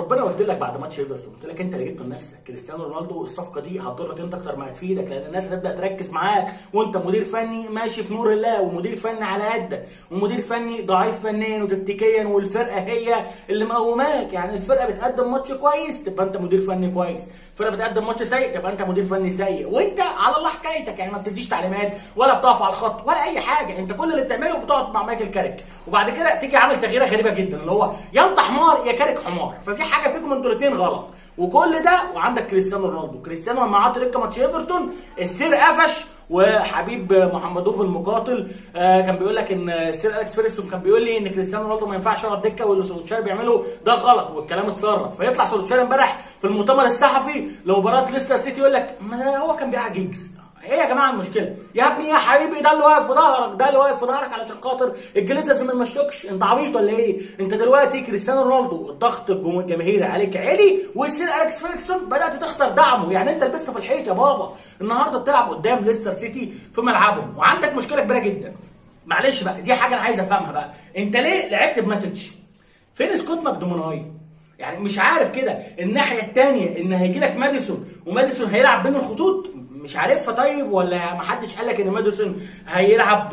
ربنا قلت لك بعد ماتش ايفرتون قلت لك انت اللي جبته لنفسك كريستيانو رونالدو الصفقه دي هتضرك انت اكتر ما هتفيدك لان الناس هتبدا تركز معاك وانت مدير فني ماشي في نور الله ومدير فني على قدك ومدير فني ضعيف فنيا وتكتيكيا والفرقه هي اللي مقوماك يعني الفرقه بتقدم ماتش كويس تبقى انت مدير فني كويس الفرقه بتقدم ماتش سيء تبقى انت مدير فني سيء وانت على الله حكايتك يعني ما بتديش تعليمات ولا بتقف على الخط ولا اي حاجه انت كل اللي بتعمله بتقعد مع مايكل كاريك وبعد كده تيجي عامل تغييره غريبه جدا اللي هو يا انت حمار يا كاريك حمار ففي حاجه فيكم انتوا الاثنين غلط وكل ده وعندك كريستيانو رونالدو كريستيانو لما قعد دكه ماتش ايفرتون السير قفش وحبيب محمدوف المقاتل آه كان بيقول لك ان السير اليكس فيرجسون كان بيقول لي ان كريستيانو رونالدو ما ينفعش يقعد دكه واللي سولوتشاير بيعمله ده غلط والكلام اتصرف فيطلع سولوتشاير امبارح في المؤتمر الصحفي لمباراه ليستر سيتي يقول لك ما هو كان بيقع جيجز ايه يا جماعه المشكله؟ يا ابني يا حبيبي ده اللي واقف في ظهرك ده اللي واقف في ظهرك علشان خاطر الجليزرز ما يمشوكش انت عبيط ولا ايه؟ انت دلوقتي كريستيانو رونالدو الضغط الجماهيري عليك عالي والسير اليكس فيرجسون بدات تخسر دعمه يعني انت لبست في الحيط يا بابا النهارده بتلعب قدام ليستر سيتي في ملعبهم وعندك مشكله كبيره جدا معلش بقى دي حاجه انا عايز افهمها بقى انت ليه لعبت بماتش؟ فين سكوت ماكدوموناي؟ يعني مش عارف كده الناحيه الثانيه ان هيجي لك ماديسون وماديسون هيلعب بين الخطوط مش عارفها طيب ولا ما حدش قال لك ان ماديسون هيلعب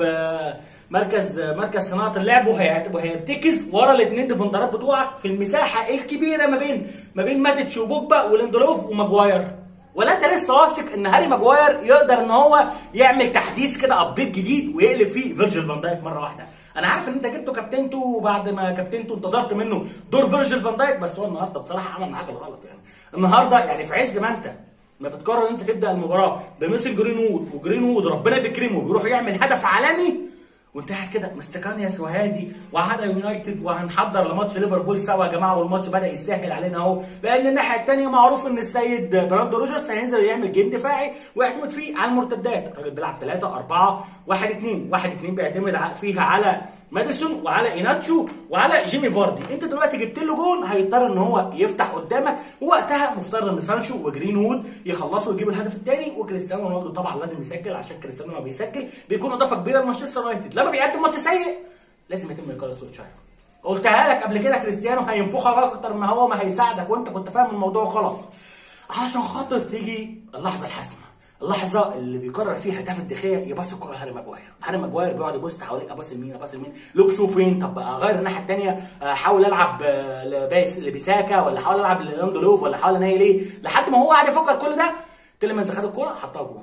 مركز مركز صناعه اللعب وهيرتكز ورا الاثنين ديفندرات بتوعك في المساحه الكبيره ما بين ما بين ماتيتش وبوجبا وليندلوف وماجواير ولا انت لسه واثق ان هاري ماجواير يقدر ان هو يعمل تحديث كده ابديت جديد ويقلب فيه فيرجيل فان دايك مره واحده انا عارف ان انت جبته كابتنته وبعد ما كابتنته انتظرت منه دور فيرجيل فان دايك بس هو النهارده بصراحه عمل معاك الغلط يعني النهارده يعني في عز ما انت ما بتقرر انت تبدا المباراه بميسن جرين وود وجرين وود ربنا بيكرمه بيروح يعمل هدف عالمي وانت قاعد كده مستكانياس وهادي وعدا يونايتد وهنحضر لماتش ليفربول سوا يا جماعه والماتش بدا يسهل علينا اهو لان الناحيه الثانيه معروف ان السيد براندو روجرز هينزل يعمل جيم دفاعي ويعتمد فيه على المرتدات الراجل بيلعب 3 4 1 2 1 2 بيعتمد فيها على ماديسون وعلى ايناتشو وعلى جيمي فاردي انت دلوقتي جبت له جون هيضطر ان هو يفتح قدامك ووقتها مفترض ان سانشو وجرين وود يخلصوا ويجيبوا الهدف الثاني وكريستيانو رونالدو طبعا لازم يسجل عشان كريستيانو لما بيسجل بيكون اضافه كبيره لمانشستر يونايتد لما بيقدم ماتش سيء لازم يتم اقاله سولشاير قلتها لك قبل كده كريستيانو هينفخك اكتر ما هو ما هيساعدك وانت كنت فاهم الموضوع غلط علشان خاطر تيجي اللحظه الحاسمه اللحظه اللي بيقرر فيها هدف الدخيه يبص الكره لهاري ماجواير هاري ماجواير بيقعد يبص حواليه اباص لمين اباص لمين لوك شو فين طب اغير الناحيه الثانيه احاول العب لباس لبيساكا ولا احاول العب للاندولوف ولا احاول انايل ايه لحد ما هو قاعد يفكر كل ده تيلمنز خد الكوره حطها جون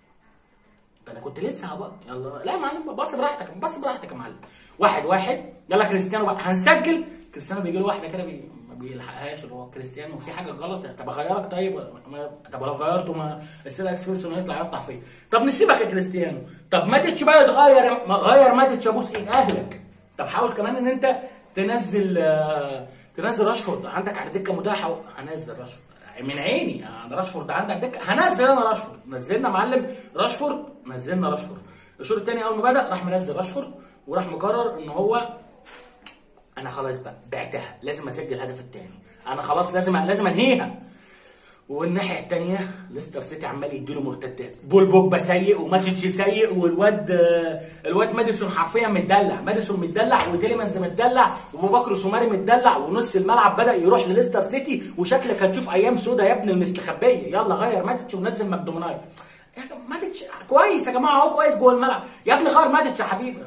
ده انا كنت لسه هبقى يلا لا يا معلم بص براحتك بص براحتك يا معلم واحد واحد يلا كريستيانو بقى هنسجل كريستيانو بيجي له واحده كده بي... بيلحقهاش اللي هو كريستيانو في حاجه غلط طب اغيرك طيب ما... طب لو غيرته ما السير اكس فيرسون هيطلع يقطع فيا طب نسيبك يا كريستيانو طب ماتيتش بقى يتغير ما غير ماتيتش ابوس ايد اهلك طب حاول كمان ان انت تنزل آه... تنزل راشفورد عندك على دكه متاحه هنزل راشفورد من عيني انا راشفورد عندك دكه هنزل انا راشفورد نزلنا معلم راشفورد نزلنا راشفورد الشوط الثاني اول ما بدا راح منزل راشفورد وراح مقرر ان هو انا خلاص بقى بعتها لازم اسجل الهدف الثاني انا خلاص لازم لازم انهيها والناحيه الثانيه ليستر سيتي عمال يديله مرتدات بول بوجبا سيء وماتش سيء والواد الواد ماديسون حرفيا متدلع ماديسون متدلع وتيليمانز متدلع وابو بكر سوماري متدلع ونص الملعب بدا يروح لليستر سيتي وشكلك هتشوف ايام سودا يا ابن المستخبيه يلا غير ماتش ونزل ماكدوموناي ماتش كويس يا جماعه اهو كويس جوه الملعب يا ابني غير ماتش يا حبيبي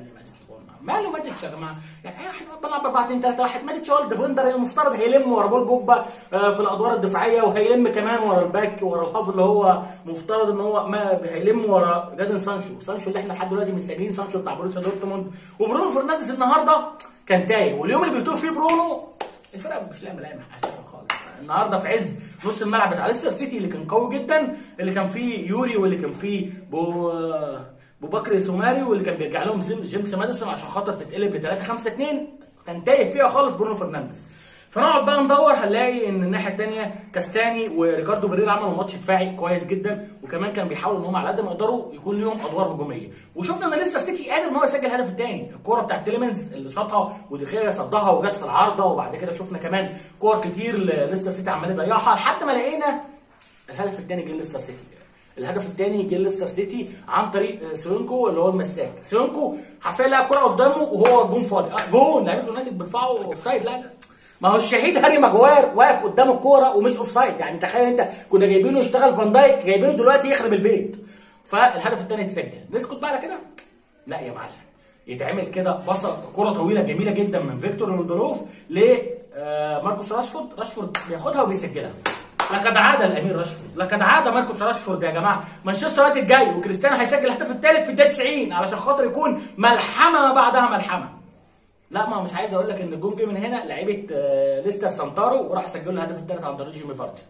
ماله ماتش يا جماعه يعني احنا بنلعب 4 2 3 1 ماتش هو الديفندر المفترض هيلم ورا بول بوجبا في الادوار الدفاعيه وهيلم كمان ورا الباك ورا الهاف اللي هو مفترض ان هو ما هيلم ورا جادن سانشو سانشو اللي احنا لحد دلوقتي مسجلين سانشو بتاع بروسيا دورتموند وبرونو فرنانديز النهارده كان تايه واليوم اللي بيتوه فيه برونو الفرقه مش لاقي ملامح اساسا خالص النهارده في عز نص الملعب بتاع ليستر سيتي اللي كان قوي جدا اللي كان فيه يوري واللي كان فيه بو ابو بكر سوماري واللي كان بيرجع لهم جيمس ماديسون عشان خاطر تتقلب ل 3 5 2 كان تايه فيها خالص برونو فرنانديز فنقعد بقى ندور هنلاقي ان الناحيه الثانيه كاستاني وريكاردو بريرا عملوا ماتش دفاعي كويس جدا وكمان كان بيحاولوا ان هم على قد ما يقدروا يكون ليهم ادوار هجوميه وشفنا ان لسه السيتي قادر ان هو يسجل الهدف الثاني الكوره بتاعت تيليمنز اللي شاطها ودخيا صدها وجت في العارضه وبعد كده شفنا كمان كور كتير لسه السيتي عمال يضيعها لحد ما لقينا الهدف الثاني جه لسه السيتي الهدف الثاني جه ليستر سيتي عن طريق سيونكو اللي هو المساك سيونكو حرفيا لقى الكوره قدامه وهو جون فاضي آه جون لعيبه يونايتد بيرفعوا اوف سايد لا لا ما هو الشهيد هاري ماجواير واقف قدام الكوره ومش اوف سايد يعني تخيل انت كنا جايبينه يشتغل فان دايك جايبينه دلوقتي يخرب البيت فالهدف الثاني اتسجل نسكت بقى على كده لا يا معلم يتعمل كده بصه كره طويله جميله جدا من فيكتور لوندروف لماركوس راشفورد راشفورد بياخدها وبيسجلها لقد عاد الامير راشفورد لقد عاد ماركوس راشفورد يا جماعه مانشستر يونايتد جاي وكريستيانو هيسجل الهدف الثالث في الدقيقه 90 علشان خاطر يكون ملحمه ما بعدها ملحمه لا ما مش عايز اقول لك ان الجون جه من هنا لعيبه آه، ليستر سانتارو وراح سجلوا الهدف الثالث عن طريق جيمي فاردي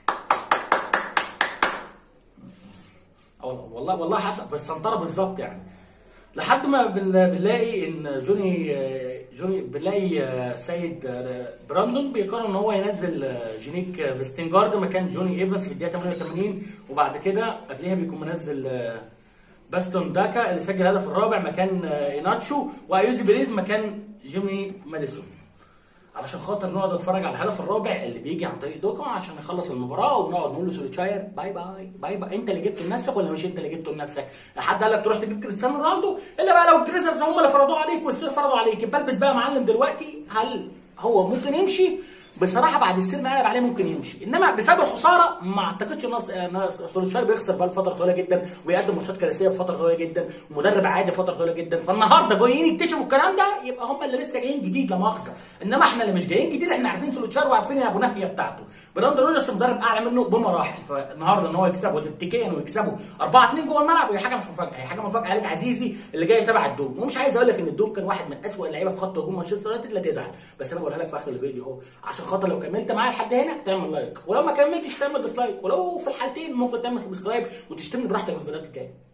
آه والله والله والله حسب بس سانتارو بالظبط يعني لحد ما بن- بنلاقي ان جوني آه، جوني بنلاقي آه، سيد آه، براندون بيقرر ان هو ينزل آه، جينيك آه، فيستنجارد مكان جوني ايفنز في الدقيقه 88 وبعد كده قبلها بيكون منزل آه، باستون داكا اللي سجل الهدف الرابع مكان آه، ايناتشو وايوزي بيريز مكان جيمي ماديسون علشان خاطر نقعد نتفرج على الهدف الرابع اللي بيجي عن طريق دوكا عشان يخلص المباراه ونقعد نقول له سوليتشاير باي باي باي باي انت اللي جبته لنفسك ولا مش انت اللي جبته لنفسك؟ حد قال لك تروح تجيب كريستيانو رونالدو الا بقى لو الجريزرز هم اللي فرضوه عليك والسير فرضوا عليك يبقى البس بقى يا معلم دلوقتي هل هو ممكن يمشي؟ بصراحه بعد السير ما قلب عليه ممكن يمشي انما بسبب الخساره ما اعتقدش ان ان سوليتشاير بيخسر بقى فتره طويله جدا ويقدم ماتشات كارثيه في فتره طويله جدا ومدرب عادي فتره طويله جدا فالنهارده جايين يكتشفوا الكلام ده يبقى هم اللي لسه جايين جديد لا مؤاخذه انما احنا اللي مش جايين جديد احنا عارفين سوليتشاير وعارفين يا ابو نهيه بتاعته براند روجرز مدرب اعلى منه بمراحل فالنهارده ان هو يكسبه تكتيكيا ويكسبه 4 2 جوه الملعب هي حاجه مش مفاجاه هي حاجه مفاجاه عليك عزيزي اللي جاي تبع الدوم ومش عايز اقول لك ان الدوم كان واحد من اسوء اللعيبه في خط هجوم مانشستر يونايتد لا تزعل بس انا بقولها لك في اخر الفيديو اهو عشان خاطر لو كملت معايا لحد هنا تعمل لايك ولو ما كملتش تعمل ديسلايك ولو في الحالتين ممكن تعمل سبسكرايب وتشتمني براحتك في الفيديوهات الجايه